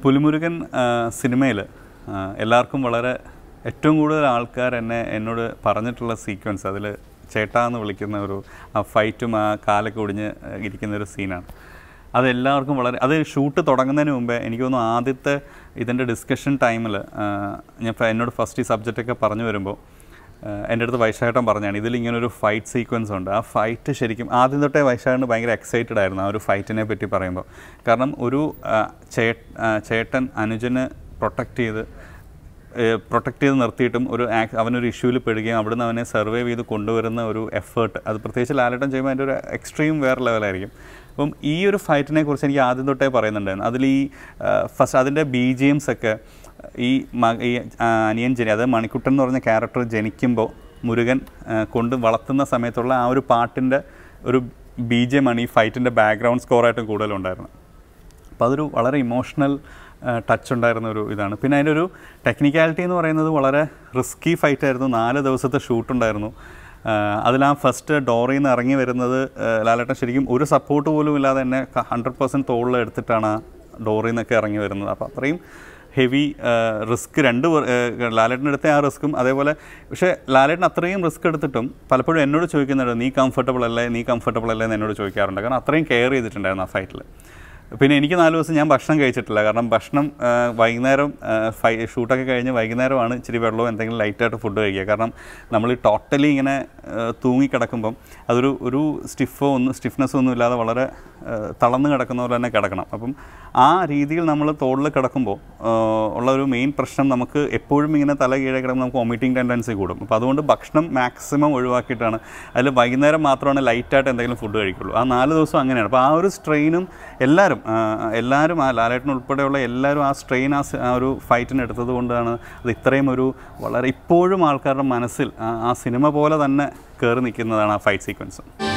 പുലിമുരുകൻ സിനിമയിൽ എല്ലാവർക്കും വളരെ ഏറ്റവും കൂടുതൽ ആൾക്കാർ എന്നെ എന്നോട് പറഞ്ഞിട്ടുള്ള സീക്വൻസ് അതിൽ ചേട്ടാ എന്ന് വിളിക്കുന്ന ഒരു ആ ഫൈറ്റും ആ കാലൊക്കെ ഒടിഞ്ഞ് ഇരിക്കുന്ന ഒരു സീനാണ് അത് എല്ലാവർക്കും വളരെ അത് ഷൂട്ട് തുടങ്ങുന്നതിന് മുമ്പേ എനിക്ക് തോന്നുന്നു ആദ്യത്തെ ഇതിൻ്റെ ഡിസ്കഷൻ ടൈമിൽ ഞാൻ ഫ- എന്നോട് ഫസ്റ്റ് ഈ സബ്ജക്റ്റൊക്കെ പറഞ്ഞു വരുമ്പോൾ ആഹ് എൻ്റെ അടുത്ത് വൈശാഖട്ടൻ പറഞ്ഞാണ് ഇതിൽ ഇങ്ങനെ ഒരു ഫൈറ്റ് സീക്വൻസ് ഉണ്ട് ആ ഫൈറ്റ് ശരിക്കും ആദ്യം തൊട്ടേ വൈശാഖന് ഭയങ്കര എക്സൈറ്റഡ് ആയിരുന്നു ആ ഒരു ഫൈറ്റിനെ പറ്റി പറയുമ്പോൾ കാരണം ഒരു ആഹ് ചേ ആഹ് ചേട്ടൻ അനുജന് പ്രൊട്ടക്റ്റ് ചെയ്ത് പ്രൊട്ടക്റ്റ് ചെയ്ത് നിർത്തിയിട്ടും ഒരു ആക് അവനൊരു ഇഷ്യൂവിൽ പെടുകയും അവിടുന്ന് അവനെ സർവൈവ് ചെയ്ത് കൊണ്ടുവരുന്ന ഒരു എഫേർട്ട് അത് പ്രത്യേകിച്ച് ലാലേട്ടൻ ചെയ്യുമ്പോൾ അതിൻ്റെ ഒരു എക്സ്ട്രീം വേറെ ലെവലായിരിക്കും അപ്പം ഈ ഒരു ഫൈറ്റിനെ കുറിച്ച് എനിക്ക് ആദ്യം തൊട്ടേ പറയുന്നുണ്ടായിരുന്നു അതിൽ ഈ ഫസ്റ്റ് അതിൻ്റെ ബി ജി എംസ് ഒക്കെ ഈ മ ഈ ആ, അനിയൻ ജനി അതായത് മണിക്കുട്ടൻ എന്ന് പറഞ്ഞ ക്യാരക്ടർ ജനിക്കുമ്പോൾ മുരുകൻ ആ, കൊണ്ട് വളർത്തുന്ന സമയത്തുള്ള ആ ഒരു പാട്ടിൻ്റെ ഒരു ബി ജി എം ആണ് ഈ ഫൈറ്റിൻ്റെ ബാക്ക്ഗ്രൗണ്ട് സ്കോറായിട്ടും കൂടുതലുണ്ടായിരുന്നത് അപ്പോൾ അതൊരു വളരെ ഇമോഷണൽ ടച്ച് ഉണ്ടായിരുന്ന ഒരു ഇതാണ് പിന്നെ അതിൻ്റെ ഒരു ടെക്നിക്കാലിറ്റി എന്ന് പറയുന്നത് വളരെ റിസ്കി ഫൈറ്റ് ആയിരുന്നു നാല് ദിവസത്തെ ഷൂട്ട് ഉണ്ടായിരുന്നു അതിൽ ആ ഫസ്റ്റ് ഡോറിൽ നിന്ന് ഇറങ്ങി വരുന്നത് ആ, ലാലേട്ടൻ ശരിക്കും ഒരു സപ്പോർട്ട് പോലും ഇല്ലാതെ തന്നെ ഹൺഡ്രഡ് പെർസെൻറ്റ് തോളിൽ എടുത്തിട്ടാണ് ആ ഡോറിൽ നിന്നൊക്കെ ഇറങ്ങി വരുന്നത് അപ്പോൾ അത്രയും ഹെവി റിസ്ക് രണ്ട് പേർ- ഏഹ് ലാലേട്ടൻ എടുത്ത ആ റിസ്ക്കും അതേപോലെ പക്ഷേ ലാലേട്ടൻ അത്രയും റിസ്ക് എടുത്തിട്ടും പലപ്പോഴും എന്നോട് ചോദിക്കുന്നുണ്ട് നീ കംഫർട്ടബിൾ അല്ലേ നീ കംഫർട്ടബിൾ അല്ലേ എന്ന് എന്നോട് ചോദിക്കാറുണ്ട് കാരണം അത്രയും കെയർ ചെയ്തിട്ടുണ്ടായിരുന്നു ആ ഫൈറ്റിൽ പിന്നെ എനിക്ക് നാല് ദിവസം ഞാൻ ഭക്ഷണം കഴിച്ചിട്ടില്ല കാരണം ഭക്ഷണം ആ, വൈകുന്നേരം ആ, ഫൈ ഷൂട്ടൊക്കെ കഴിഞ്ഞ് വൈകുന്നേരമാണ് ഇച്ചിരി വെള്ളവും എന്തെങ്കിലും ലൈറ്റായിട്ട് ഫുഡ് കഴിക്കുക കാരണം നമ്മൾ ടോട്ടലി ഇങ്ങനെ ആ, തൂങ്ങിക്കിടക്കുമ്പം അതൊരു ഒരു സ്റ്റിഫോ ഒന്നും സ്റ്റിഫ്നെസ്സോ ഒന്നും ഇല്ലാതെ വളരെ ആ, തളർന്ന് കിടക്കുന്ന പോലെ തന്നെ കിടക്കണം അപ്പം ആ രീതിയിൽ നമ്മൾ തോളിൽ കിടക്കുമ്പോൾ ആ, ഉള്ള ഒരു മെയിൻ പ്രശ്നം നമുക്ക് എപ്പോഴും ഇങ്ങനെ തല കീഴെ കിടക്കുമ്പോൾ നമുക്ക് വോമിറ്റിംഗ് ടെൻഡൻസി കൂടും അപ്പോൾ അതുകൊണ്ട് ഭക്ഷണം മാക്സിമം ഒഴിവാക്കിയിട്ടാണ് അതിൽ വൈകുന്നേരം മാത്രമാണ് ലൈറ്റായിട്ട് എന്തെങ്കിലും ഫുഡ് കഴിക്കുള്ളൂ ആ നാല് ദിവസം അങ്ങനെയാണ് അപ്പോൾ ആ ഒരു സ്ട്രെയിനും എല്ലാവരും ആ, എല്ലാവരും ആ ലാലേട്ടൻ ഉൾപ്പെടെയുള്ള എല്ലാവരും ആ സ്ട്രെയിൻ ആ സ- ആ ഒരു ഫൈറ്റിന് എടുത്തത് കൊണ്ടാണ് അത് ഇത്രയും ഒരു വളരെ ഇപ്പോഴും ആൾക്കാരുടെ മനസ്സിൽ ആ- ആ സിനിമ പോലെ തന്നെ കയറി നിൽക്കുന്നതാണ് ആ ഫൈറ്റ് സീക്വൻസ്